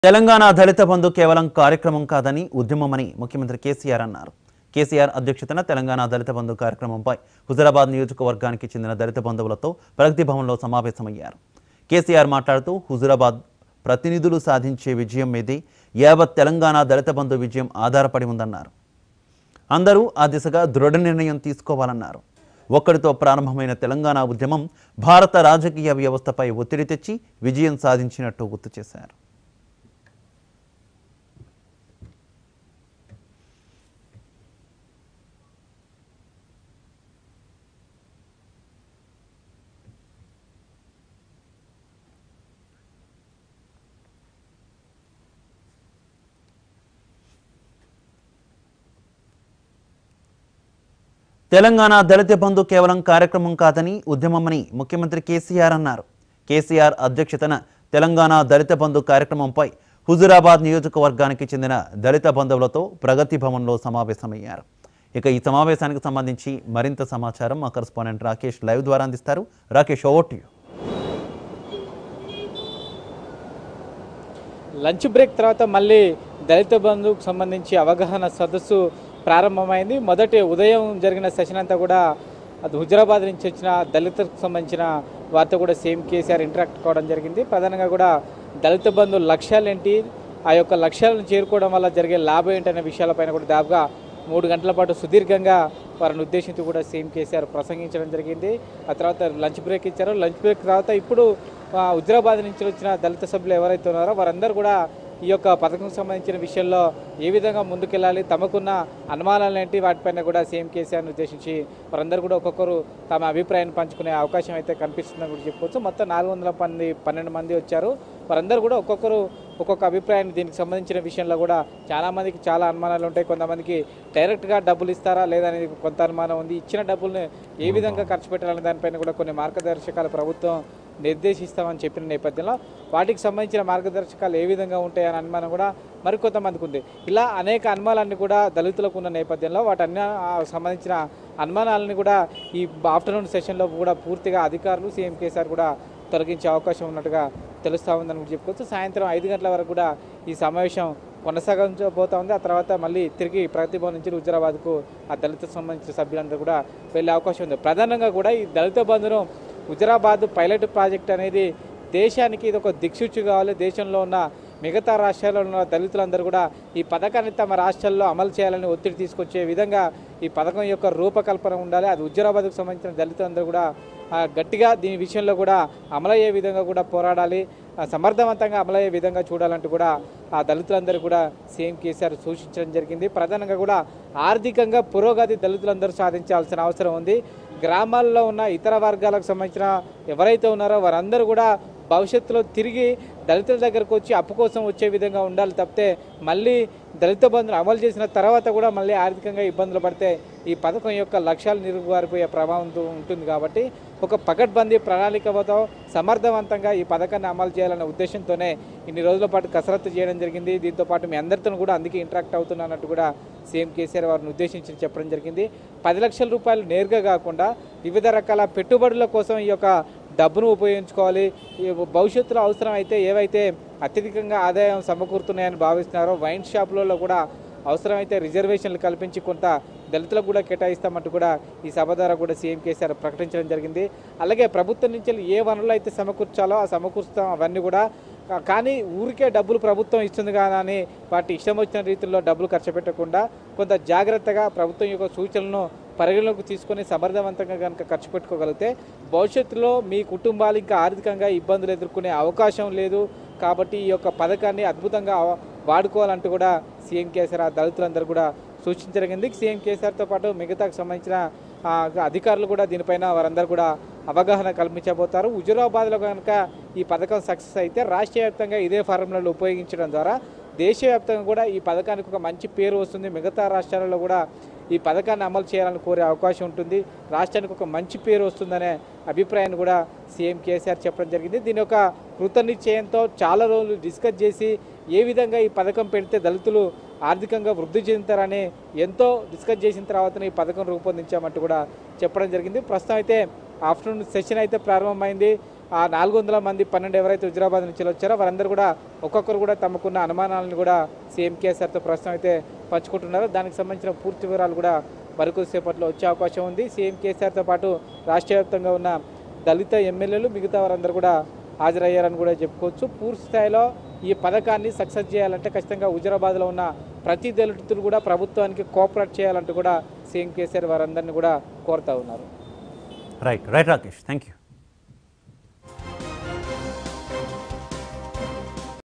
తెలంగాణ దళిత బంధు కేవలం కార్యక్రమం కాదని ఉద్యమమని ముఖ్యమంత్రి కేసీఆర్ అన్నారు కేసీఆర్ అధ్యక్షతన తెలంగాణ దళిత బంధు కార్యక్రమంపై హుజరాబాద్ నియోజకవర్గానికి చెందిన దళిత బంధువులతో ప్రగతి భవన్లో సమావేశమయ్యారు కేసీఆర్ మాట్లాడుతూ హుజురాబాద్ ప్రతినిధులు సాధించే విజయం మీదే యావత్ తెలంగాణ దళిత బంధు విజయం ఆధారపడి ఉందన్నారు అందరూ ఆ దిశగా దృఢ నిర్ణయం తీసుకోవాలన్నారు ఒక్కడితో ప్రారంభమైన తెలంగాణ ఉద్యమం భారత రాజకీయ వ్యవస్థపై ఒత్తిడి తెచ్చి విజయం సాధించినట్టు గుర్తు చేశారు తెలంగాణ దళిత బంధు కేవలం కార్యక్రమం కాదని ఉద్యమమని ముఖ్యమంత్రి కేసీఆర్ అన్నారు కేసీఆర్ అధ్యక్షతన తెలంగాణ దళిత బంధు కార్యక్రమంపై హుజురాబాద్ నియోజకవర్గానికి చెందిన దళిత బంధువులతో ప్రగతి భవన్లో సమావేశమయ్యారు ఇక ఈ సమావేశానికి సంబంధించి మరింత సమాచారం మా కరెస్పాండెంట్ రాకేష్ లైవ్ ద్వారా అందిస్తారు Rakesh over to you lunch break తర్వాత మళ్ళీ దళిత బంధుకు సంబంధించి అవగాహన సదస్సు ప్రారంభమైంది మొదటి ఉదయం జరిగిన సెషన్ అంతా కూడా అది హుజరాబాద్ నుంచి వచ్చిన దళితులకు సంబంధించిన వారితో కూడా సేమ్ కేసీఆర్ ఇంటరాక్ట్ కావడం జరిగింది ప్రధానంగా కూడా దళిత బంధు లక్ష్యాలు ఏంటి ఆ యొక్క లక్ష్యాలను చేరుకోవడం వల్ల జరిగే లాభం ఏంటనే విషయాలపైన కూడా దాదాపుగా మూడు గంటల పాటు సుదీర్ఘంగా వారిని ఉద్దేశించి కూడా సీఎం కేసీఆర్ ప్రసంగించడం జరిగింది ఆ తర్వాత లంచ్ బ్రేక్ ఇచ్చారు లంచ్ బ్రేక్ తర్వాత ఇప్పుడు ఆ, హుజరాబాద్ నుంచి వచ్చిన దళిత సభ్యులు ఎవరైతే ఉన్నారో వారందరూ కూడా ఈ యొక్క పథకం సంబంధించిన విషయంలో ఏ విధంగా ముందుకెళ్ళాలి తమకున్న అనుమానాలు ఏంటి వాటిపైన కూడా సీఎం కేసీఆర్ని ఉద్దేశించి వారందరూ కూడా ఒక్కొక్కరు తమ అభిప్రాయాన్ని పంచుకునే అవకాశం అయితే కనిపిస్తుందని కూడా చెప్పుకోవచ్చు మొత్తం నాలుగు వందల మంది పన్నెండు మంది వచ్చారు వారందరూ కూడా ఒక్కొక్కరు ఒక్కొక్క అభిప్రాయాన్ని దీనికి సంబంధించిన విషయంలో కూడా చాలా మందికి చాలా అనుమానాలు ఉంటాయి కొంతమందికి డైరెక్ట్గా డబ్బులు ఇస్తారా లేదా అనేది కొంత అనుమానం ఉంది ఇచ్చిన డబ్బుల్ని ఏ విధంగా ఖర్చు పెట్టాలనే దానిపైన కూడా కొన్ని మార్గదర్శకాలు ప్రభుత్వం నిర్దేశిస్తామని చెప్పిన నేపథ్యంలో వాటికి సంబంధించిన మార్గదర్శకాలు ఏ విధంగా ఉంటాయనే అనుమానం కూడా మరికొంతమందికి ఉంది ఇలా అనేక అనుమానాలన్నీ కూడా దళితులకు ఉన్న నేపథ్యంలో వాటన్ని ఆ సంబంధించిన అనుమానాలని కూడా ఈ ఆఫ్టర్నూన్ సెషన్లో కూడా పూర్తిగా అధికారులు సీఎం కేసీఆర్ కూడా తొలగించే అవకాశం ఉన్నట్టుగా తెలుస్తూ ఉందని కూడా చెప్పుకోవచ్చు సాయంత్రం ఐదు గంటల వరకు కూడా ఈ సమావేశం కొనసాగించబోతా ఉంది ఆ తర్వాత మళ్ళీ తిరిగి ప్రగతి భవన్ నుంచి హుజరాబాద్కు ఆ దళిత సంబంధించిన సభ్యులందరూ కూడా వెళ్ళే అవకాశం ఉంది ప్రధానంగా కూడా ఈ దళిత బంధును హుజరాబాద్ పైలట్ ప్రాజెక్ట్ అనేది దేశానికి ఇది ఒక దిక్సూచి కావాలి దేశంలో ఉన్న మిగతా రాష్ట్రాల్లో ఉన్న దళితులందరూ కూడా ఈ పథకాన్ని తమ రాష్ట్రాల్లో అమలు చేయాలని ఒత్తిడి తీసుకొచ్చే విధంగా ఈ పథకం యొక్క రూపకల్పన ఉండాలి అది హుజరాబాద్కు సంబంధించిన దళితులందరూ కూడా ఆ, గట్టిగా దీని విషయంలో కూడా అమలయ్యే విధంగా కూడా పోరాడాలి ఆ, సమర్థవంతంగా అమలయ్యే విధంగా చూడాలంటూ కూడా ఆ దళితులందరూ కూడా సీఎం కేసీఆర్ సూచించడం జరిగింది ప్రధానంగా కూడా ఆర్థికంగా పురోగతి దళితులందరూ సాధించాల్సిన అవసరం ఉంది గ్రామాల్లో ఉన్న ఇతర వర్గాలకు సంబంధించిన ఎవరైతే ఉన్నారో వారందరూ కూడా భవిష్యత్తులో తిరిగి దళితుల దగ్గరకు వచ్చి అప్పు కోసం వచ్చే విధంగా ఉండాలి తప్పితే మళ్ళీ దళిత బంధులు అమలు చేసిన తర్వాత కూడా మళ్ళీ ఆర్థికంగా ఇబ్బందులు పడితే ఈ పథకం యొక్క లక్ష్యాలు నిరుగుబారిపోయే ప్రభావం ఉంటు- ఉంటుంది కాబట్టి ఒక పకడ్బందీ ప్రణాళికతో సమర్థవంతంగా ఈ పథకాన్ని అమలు చేయాలనే ఉద్దేశంతోనే ఇన్ని రోజుల పాటు కసరత్తు చేయడం జరిగింది దీంతో పాటు మీ అందరితో కూడా అందుకే ఇంటరాక్ట్ అవుతున్నట్టు కూడా సీఎం కేసీఆర్ వారిని ఉద్దేశించి చెప్పడం జరిగింది పది లక్షల రూపాయలు నేరుగా కాకుండా వివిధ రకాల పెట్టుబడుల కోసం ఈ యొక్క డబ్బును ఉపయోగించుకోవాలి ఈ భవిష్యత్తులో అవసరం అయితే ఏవైతే అత్యధికంగా ఆదాయం సమకూరుతున్నాయని భావిస్తున్నారో వైన్ షాపులలో కూడా అవసరమైతే రిజర్వేషన్లు కల్పించి కొంత దళితులకు కూడా కేటాయిస్తామంటూ కూడా ఈ సభ ద్వారా కూడా సీఎం కేసీఆర్ ప్రకటించడం జరిగింది అలాగే ప్రభుత్వం నుంచి ఏ వనరులు అయితే సమకూర్చాలో ఆ సమకూర్చుతాం అవన్నీ కూడా కా- కానీ ఊరికే డబ్బులు ప్రభుత్వం ఇస్తుంది కానీ వాటి ఇష్టం వచ్చిన రీతిలో డబ్బులు ఖర్చు పెట్టకుండా కొంత జాగ్రత్తగా ప్రభుత్వం యొక్క సూచనలను పరిగణలోకి తీసుకొని సమర్థవంతంగా కనుక ఖర్చు పెట్టుకోగలిగితే భవిష్యత్తులో మీ కుటుంబాలు ఇంకా ఆర్థికంగా ఇబ్బందులు ఎదుర్కొనే అవకాశం లేదు కాబట్టి ఈ యొక్క పథకాన్ని అద్భుతంగా అవ- వాడుకోవాలంటూ కూడా సీఎం కేసీఆర్ ఆ దళితులందరూ కూడా సూచించగలిగింది సీఎం కేసీఆర్తో పాటు మిగతాకు సంబంధించిన ఆ, అధికారులు కూడా దీనిపైన వారందరూ కూడా అవగాహన కల్పించబోతారు హుజురాబాద్లో కనుక ఈ పథకం సక్సెస్ అయితే రాష్ట్ర వ్యాప్తంగా ఇదే ఫార్ములాలు ఉపయోగించడం ద్వారా దేశవ్యాప్తంగా కూడా ఈ పథకానికి ఒక మంచి పేరు వస్తుంది మిగతా రాష్ట్రాలలో కూడా ఈ పథకాన్ని అమలు చేయాలని కోరే అవకాశం ఉంటుంది రాష్ట్రానికి ఒక మంచి పేరు వస్తుందనే అభిప్రాయాన్ని కూడా సీఎం కేసీఆర్ చెప్పడం జరిగింది దీని యొక్క కృతనిశ్చయంతో చాలా రోజులు డిస్కస్ చేసి ఏ విధంగా ఈ పథకం పెడితే దళితులు ఆర్థికంగా వృద్ధి చెందుతారని ఎంతో డిస్కస్ చేసిన తర్వాతనే ఈ పథకం రూపొందించామంటూ కూడా చెప్పడం జరిగింది ప్రస్తుతం అయితే ఆఫ్టర్నూన్ సెషన్ అయితే ప్రారంభమైంది ఆ నాలుగు వందల మంది పన్నెండు ఎవరైతే హుజరాబాద్ నుంచి వచ్చారో వారందరూ కూడా ఒక్కొక్కరు కూడా తమకున్న అనుమానాలను కూడా సీఎం కేసీఆర్తో ప్రస్తుతం అయితే పంచుకుంటున్నారు దానికి సంబంధించిన పూర్తి వివరాలు కూడా మరికొద్దిసేపట్లో వచ్చే అవకాశం ఉంది సీఎం కేసీఆర్తో పాటు రాష్ట్ర వ్యాప్తంగా ఉన్న దళిత ఎమ్మెల్యేలు మిగతా వారందరూ కూడా హాజరయ్యారని కూడా చెప్పుకోవచ్చు పూర్తి స్థాయిలో ఈ పథకాన్ని సక్సెస్ చేయాలంటే ఖచ్చితంగా హుజరాబాద్లో ఉన్న ప్రతి దళితులు కూడా ప్రభుత్వానికి కోఆపరేట్ చేయాలంటూ కూడా సీఎం కేసీఆర్ వారందరినీ కూడా కోరుతా ఉన్నారు right right Rakesh thank you